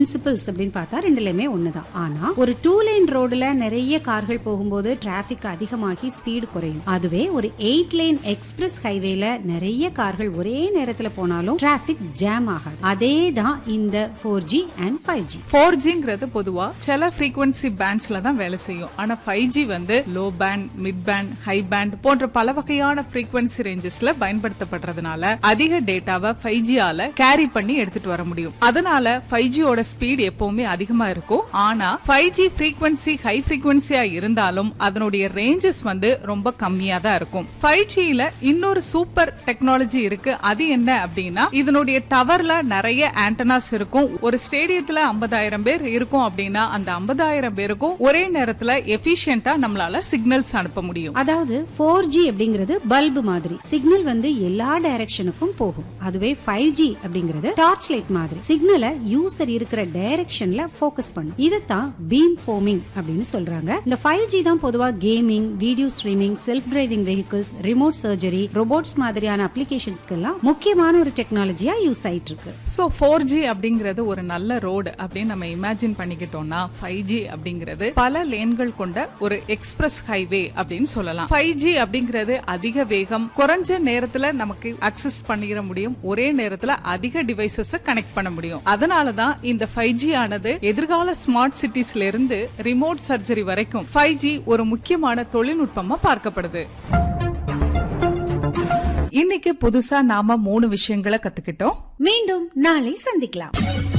principles அப்படின்னு பார்த்தா ரெண்டுலயுமே ஒண்ணுதான் ஆனா ஒரு டூ லைன் ரோடுல நிறைய கார்கள் போகும்போது டிராபிக் அதிகமாகி ஸ்பீடு குறையும் அதுவே ஒரு எயிட் லைன் எக்ஸ்பிரஸ் ஹைவேல நிறைய கார்கள் ஒரே நேரத்துல போனாலும் டிராபிக் ஜாம் ஆகாது அதே தான் இந்த four G and five G four ஜிங்கிறது பொதுவா சில ஃப்ரீக்வன்சி பேண்ட்ஸ்ல தான் வேலை செய்யும் ஆனா ஃபைவ் ஜி வந்து low band mid band high band போன்ற பல வகையான ஃப்ரீக்வன்சி ரேஞ்சஸ்ல பயன்படுத்தப்படுறதுனால அதிக டேட்டாவை ஃபைவ் ஜியால கேரி பண்ணி எடுத்துட்டு வர முடியும் அதனால ஃபைவ் ஜியோட ஸ்பீட் எப்பவுமே அதிகமா இருக்கும் ஆனா ஃபைவ் ஜி ஃப்ரீக்வன்சி ஹை ஃப்ரீக்வன்சியா இருந்தாலும் அதனுடைய ரேஞ்சஸ் வந்து ரொம்ப கம்மியா தான் இருக்கும் ஃபைவ் ஜில இன்னொரு சூப்பர் டெக்னாலஜி இருக்கு அது என்ன அப்படின்னா இதனுடைய டவர்ல நிறைய ஆண்டனாஸ் இருக்கும் ஒரு ஸ்டேடியத்துல ஐம்பதாயிரம் பேர் இருக்கும் அப்படின்னா அந்த ஐம்பதாயிரம் பேருக்கும் ஒரே நேரத்துல எஃபிஷியன்டா நம்மளால சிக்னல்ஸ் அனுப்ப முடியும் அதாவது ஃபோர் ஜி அப்படிங்கிறது பல்பு மாதிரி சிக்னல் வந்து எல்லா டைரக்ஷனுக்கும் போகும் அதுவே ஃபைவ் ஜி அப்படிங்கிறது டார்ச் லைட் மாதிரி சிக்னலை யூசர் இருக்கிற டைரக்ஷன்ல ஃபோக்கஸ் பண்ணும் இதைத்தான் பீம் ஃபோமிங் அப்படின்னு சொல்றாங்க இந்த ஃபைவ் ஜி தான் பொதுவா gaming video streaming self driving vehicles remote surgery robots மாதிரியான அப்ளிகேஷன்ஸ்க்கெல்லாம் முக்கியமான ஒரு டெக்னாலஜியா யூஸ் ஆயிட்டு இருக்கு ஸோ ஃபோர் ஜி அப்படிங்கிறது ஒரு நல்ல ரோடு அப்படின்னு நம்ம இமேஜின் பண்ணிக்கிட்டோம்னா ஃபைவ் ஜி அப்படிங்கிறது பல லேன்கள் கொண்ட ஒரு எக்ஸ்பிரஸ் ஹைவே அப்படின்னு சொல்லலாம் ஃபைவ் ஜி அப்படிங்கிறது அதிக வேகம் குறைஞ்ச நேரத்துல நமக்கு அக்சஸ் பண்ணிட முடியும் ஒரே நேரத்துல அதிக டிவைசஸ் கனெக்ட் பண்ண முடியும் அதனால தான் இந்த ஃபைவ் ஜி ஆனது எதிர்கால ஸ்மார்ட் சிட்டிஸ்ல இருந்து ரிமோட் சர்ஜரி வரைக்கும் ஃபைவ் ஜி ஒரு முக்கியமான தொழில்நுட்பமா பார்க்கப்படுது இன்னைக்கு புதுசா நாம மூணு விஷயங்களை கத்துக்கிட்டோம் மீண்டும் நாளை சந்திக்கலாம்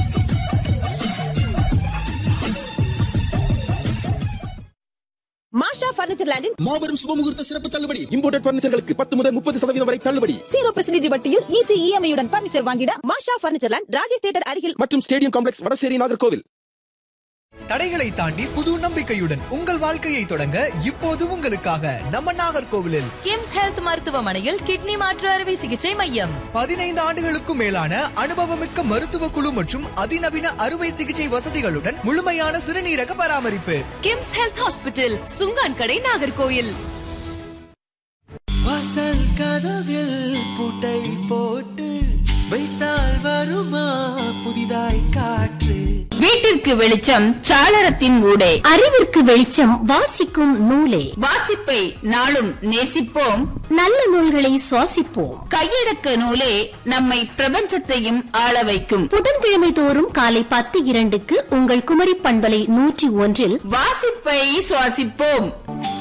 மாஷா பர்னிச்சர் லேண்டின் மாபெரும் சுபமுகூர்த்த சிறப்பு தள்ளுபடி இம்போர்டட் பர்னிச்சர்களுக்கு பத்து முதல் முப்பது சதவீதம் வரை தள்ளுபடி ஜீரோ பெர்சன்டேஜ் வட்டியில் ஈஸி இஎம்ஐ உடன் பர்னிச்சர் வாங்கிட மாஷா பர்னிச்சர் லேண்ட் ராஜேஷ் தேட்டர் அருகில் மற்றும் ஸ்டேடியம் காம்ப்ளெக்ஸ் வடசேரி நாகர்கோவில் தடைகளை தாண்டி புது நம்பிக்கையுடன் உங்கள் வாழ்க்கையை தொடங்க இப்போது உங்களுக்காக நம்ம நாகர்கோவிலில் கிம்ஸ் ஹெல்த் மருத்துவமனையில் கிட்னி மாற்று அறுவை சிகிச்சை மையம் பதினைந்து ஆண்டுகளுக்கும் மேலான அனுபவமிக்க மருத்துவ குழு மற்றும் அதிநவீன அறுவை சிகிச்சை வசதிகளுடன் முழுமையான சிறுநீரக பராமரிப்பு கிம்ஸ் ஹெல்த் ஹாஸ்பிட்டல் சுங்கான் கடை நாகர்கோயில் வாசல் கதவில் பூட்டை போட்டு வைத்தால் வருமா புதிதாய் காற்று வீட்டிற்கு வெளிச்சம் சாளரத்தின் ஊடே அறிவிற்கு வெளிச்சம் வாசிக்கும் நூலே வாசிப்பை நாளும் நேசிப்போம் நல்ல நூல்களை சுவாசிப்போம் கையடக்க நூலே நம்மை பிரபஞ்சத்தையும் ஆள வைக்கும் புதன்கிழமை தோறும் காலை பத்து இரண்டுக்கு உங்கள் குமரி பண்பலை நூற்றி ஒன்றில் வாசிப்பை சுவாசிப்போம்